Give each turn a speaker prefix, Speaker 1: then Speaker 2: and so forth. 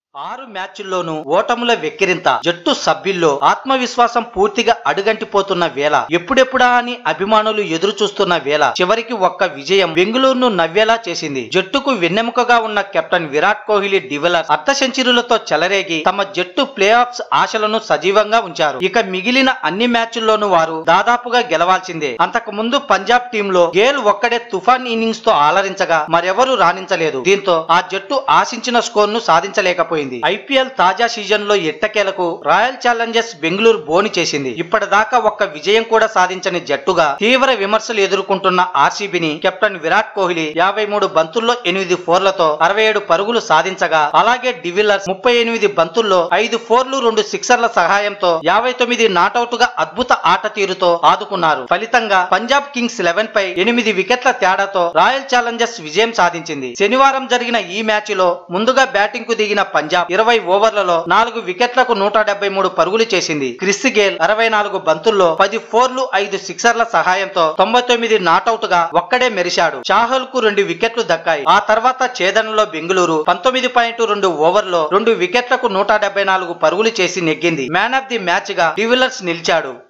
Speaker 1: ఆరు మ్యాచ్ల్లోనూ ఓటముల వెక్కిరింత జట్టు సభ్యుల్లో ఆత్మవిశ్వాసం పూర్తిగా అడుగంటిపోతున్న వేళ ఎప్పుడెప్పుడా అని అభిమానులు ఎదురు చూస్తున్న వేళ చివరికి ఒక్క విజయం బెంగళూరును నవ్వేలా చేసింది జట్టుకు వెన్నెముకగా ఉన్న కెప్టెన్ విరాట్ కోహ్లీ డివెలర్ అర్ధ సెంచరీలతో చెలరేగి తమ జట్టు ప్లే ఆఫ్స్ ఆశలను సజీవంగా ఉంచారు ఇక మిగిలిన అన్ని మ్యాచ్ల్లోనూ వారు దాదాపుగా గెలవాల్సిందే అంతకు ముందు పంజాబ్ టీంలో గేల్ ఒక్కడే తుఫాన్ ఇన్నింగ్స్ తో ఆలరించగా మరెవరూ రాణించలేదు దీంతో ఆ జట్టు ఆశించిన స్కోర్ ను సాధించలేకపోయింది ఐపీఎల్ తాజా సీజన్ లో ఎట్టకేలకు రాయల్ ఛాలెంజర్స్ బెంగళూరు బోని చేసింది ఇప్పటిదాకా ఒక్క విజయం కూడా సాధించని జట్టుగా తీవ్ర విమర్శలు ఎదుర్కొంటున్న ఆర్సీబీని కెప్టెన్ విరాట్ కోహ్లీ యాభై మూడు బంతుల్లో ఎనిమిది ఫోర్లతో అరవై ఏడు పరుగులు సాధించగా అలాగే డివిల్లర్స్ ముప్పై ఎనిమిది బంతుల్లో ఐదు ఫోర్లు రెండు సిక్సర్ల సహాయంతో యాభై తొమ్మిది నాటౌట్ గా అద్భుత ఆట తీరుతో ఆదుకున్నారు ఫలితంగా పంజాబ్ కింగ్స్ లెవెన్ పై ఎనిమిది వికెట్ల తేడాతో రాయల్ ఛాలెంజర్స్ విజయం సాధించింది శనివారం జరిగిన ఈ మ్యాచ్ లో ముందుగా బ్యాటింగ్ కు దిగిన పంజాబ్ ఇరవై ఓవర్లలో నాలుగు వికెట్లకు నూట డెబ్బై మూడు పరుగులు చేసింది క్రిస్ గేల్ అరవై నాలుగు బంతుల్లో పది ఫోర్లు ఐదు సిక్సర్ల సహాయంతో తొంభై తొమ్మిది నాటౌట్ గా ఒక్కడే మెరిశాడు చాహల్ కు రెండు వికెట్లు దక్కాయి ఆ తర్వాత ఛేదనలో బెంగళూరు పంతొమ్మిది పాయింట్ రెండు ఓవర్లో రెండు వికెట్లకు నూట డెబ్బై నాలుగు పరుగులు చేసి నెగ్గింది మ్యాన్ ఆఫ్ ది మ్యాచ్ గా డివిలర్స్ నిలిచాడు